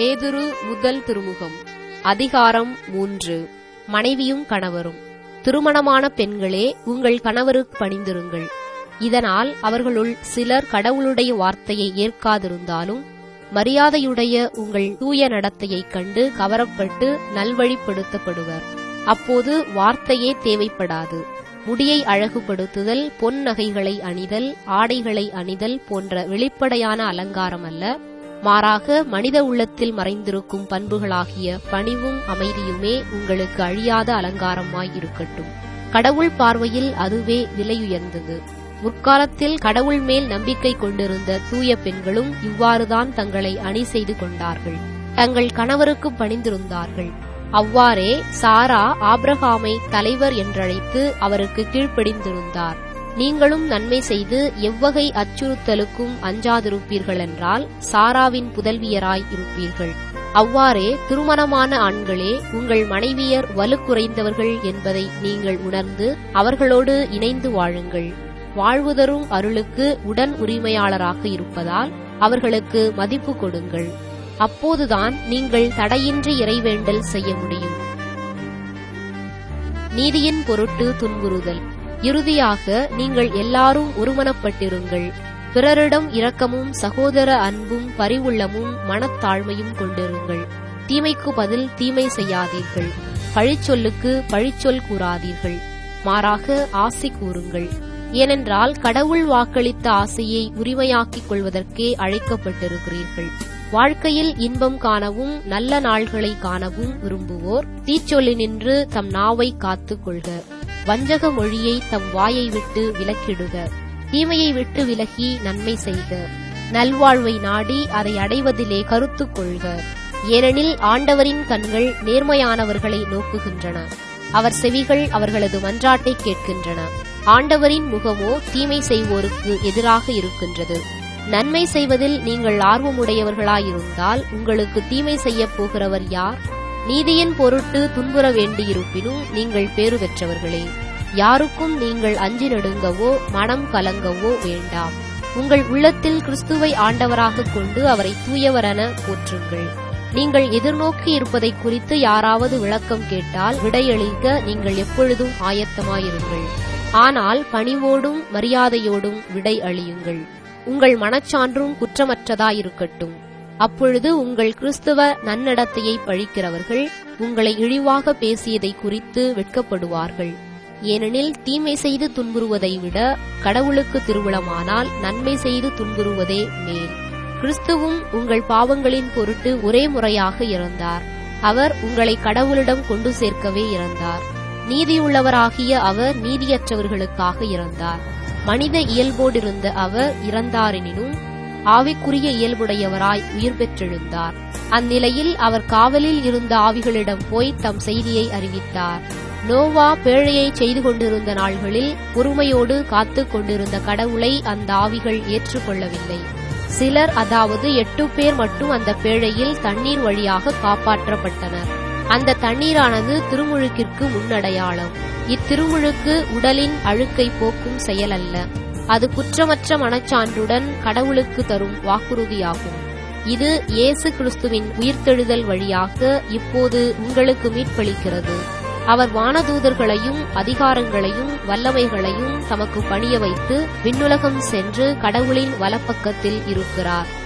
பேதுரு முதல் திருமுகம் அதிகாரம் மூன்று மனைவியும் கணவரும் திருமணமான பெண்களே உங்கள் கணவருக்கு பணிந்திருங்கள் இதனால் அவர்களுள் சிலர் கடவுளுடைய வார்த்தையை ஏற்காதிருந்தாலும் மரியாதையுடைய உங்கள் தூய நடத்தையைக் கண்டு கவரப்பட்டு நல்வழிப்படுத்தப்படுவர் அப்போது வார்த்தையே தேவைப்படாது முடியை அழகுபடுத்துதல் பொன் நகைகளை அணிதல் ஆடைகளை அணிதல் போன்ற வெளிப்படையான அலங்காரம் அல்ல மாறாக மனித உள்ளத்தில் மறைந்திருக்கும் பண்புகளாகிய பணிவும் அமைதியுமே உங்களுக்கு அழியாத அலங்காரமாய் இருக்கட்டும் கடவுள் பார்வையில் அதுவே விலையுயர்ந்தது முற்காலத்தில் கடவுள் மேல் நம்பிக்கை கொண்டிருந்த தூய பெண்களும் இவ்வாறுதான் தங்களை அணி செய்து கொண்டார்கள் தங்கள் கணவருக்கு பணிந்திருந்தார்கள் அவ்வாறே சாரா ஆப்ரஹாமை தலைவர் என்றழைத்து அவருக்கு கீழ்ப்படிந்திருந்தார் நீங்களும் நன்மை செய்து எவ்வகை அச்சுறுத்தலுக்கும் அஞ்சாதிருப்பீர்கள் என்றால் சாராவின் புதல்வியராய் இருப்பீர்கள் அவ்வாறே திருமணமான ஆண்களே உங்கள் மனைவியர் வலுக்குறைந்தவர்கள் என்பதை நீங்கள் உணர்ந்து அவர்களோடு இணைந்து வாழுங்கள் வாழ்வுதரும் அருளுக்கு உடன் உரிமையாளராக இருப்பதால் அவர்களுக்கு மதிப்பு கொடுங்கள் அப்போதுதான் நீங்கள் தடையின்றி இறைவேண்டல் செய்ய முடியும் நீதியின் பொருட்டு துன்புறுதல் இறுதியாக நீங்கள் எல்லாரும் ஒருமனப்பட்டிருங்கள் பிறரிடம் இரக்கமும் சகோதர அன்பும் பரிவுள்ளமும் மனத்தாழ்மையும் கொண்டிருங்கள் தீமைக்கு பதில் தீமை செய்யாதீர்கள் பழிச்சொல்லுக்கு பழிச்சொல் கூறாதீர்கள் மாறாக ஆசை கூறுங்கள் ஏனென்றால் கடவுள் வாக்களித்த ஆசையை உரிமையாக்கிக் கொள்வதற்கே அழைக்கப்பட்டிருக்கிறீர்கள் வாழ்க்கையில் இன்பம் காணவும் நல்ல நாள்களை காணவும் விரும்புவோர் தீச்சொல்லி நின்று தம் நாவை காத்துக் கொள்க வஞ்சக மொழியை தம் வாயை விட்டு விலக்கிடுக தீமையை விட்டு விலகி நன்மை செய்க நல்வாழ்வை நாடி அதை அடைவதிலே கருத்து கொள்க ஏனெனில் ஆண்டவரின் கண்கள் நேர்மையானவர்களை நோக்குகின்றன அவர் செவிகள் அவர்களது மன்றாட்டை கேட்கின்றன ஆண்டவரின் முகமோ தீமை செய்வோருக்கு எதிராக இருக்கின்றது நன்மை செய்வதில் நீங்கள் ஆர்வமுடையவர்களாயிருந்தால் உங்களுக்கு தீமை செய்யப் போகிறவர் யார் நீதியின் பொருட்டு துன்புற வேண்டியிருப்பினும் நீங்கள் பேறு பெற்றவர்களே யாருக்கும் நீங்கள் அஞ்சி நடுங்கவோ மனம் கலங்கவோ வேண்டாம் உங்கள் உள்ளத்தில் கிறிஸ்துவை ஆண்டவராக கொண்டு அவரை தூயவரென போற்றுங்கள் நீங்கள் எதிர்நோக்கி இருப்பதை குறித்து யாராவது விளக்கம் கேட்டால் விடையளிக்க நீங்கள் எப்பொழுதும் ஆயத்தமாயிருங்கள் ஆனால் பணிவோடும் மரியாதையோடும் விடை அளியுங்கள் உங்கள் மனச்சான்றும் குற்றமற்றதாயிருக்கட்டும் அப்பொழுது உங்கள் கிறிஸ்துவ நன்னடத்தையை பழிக்கிறவர்கள் உங்களை இழிவாக பேசியதை குறித்து வெட்கப்படுவார்கள் ஏனெனில் தீமை செய்து துன்புறுவதை விட கடவுளுக்கு திருவிழமானால் நன்மை செய்து துன்புறுவதே மேல் கிறிஸ்துவும் உங்கள் பாவங்களின் பொருட்டு ஒரே முறையாக இறந்தார் அவர் உங்களை கடவுளிடம் கொண்டு சேர்க்கவே இறந்தார் நீதியுள்ளவராகிய அவர் நீதியற்றவர்களுக்காக இறந்தார் மனித இயல்போடிருந்த அவர் இறந்தாரெனினும் ஆவிக்குரிய இயல்புடையவராய் உயிர் பெற்றெழுந்தார் அந்நிலையில் அவர் காவலில் இருந்த ஆவிகளிடம் போய் தம் செய்தியை அறிவித்தார் நோவா பேழையை செய்து கொண்டிருந்த நாள்களில் பொறுமையோடு காத்து கொண்டிருந்த கடவுளை அந்த ஆவிகள் ஏற்றுக்கொள்ளவில்லை சிலர் அதாவது எட்டு பேர் மட்டும் அந்த பேழையில் தண்ணீர் வழியாக காப்பாற்றப்பட்டனர் அந்த தண்ணீரானது திருமுழுக்கிற்கு முன்னடையாளம் இத்திருமுழுக்கு உடலின் அழுக்கை போக்கும் செயல் அல்ல அது குற்றமற்ற மனச்சான்றுடன் கடவுளுக்கு தரும் வாக்குறுதியாகும் இது இயேசு கிறிஸ்துவின் உயிர்த்தெழுதல் வழியாக இப்போது உங்களுக்கு மீட்பளிக்கிறது அவர் வானதூதர்களையும் அதிகாரங்களையும் வல்லமைகளையும் தமக்கு பணிய வைத்து விண்ணுலகம் சென்று கடவுளின் வலப்பக்கத்தில் இருக்கிறார்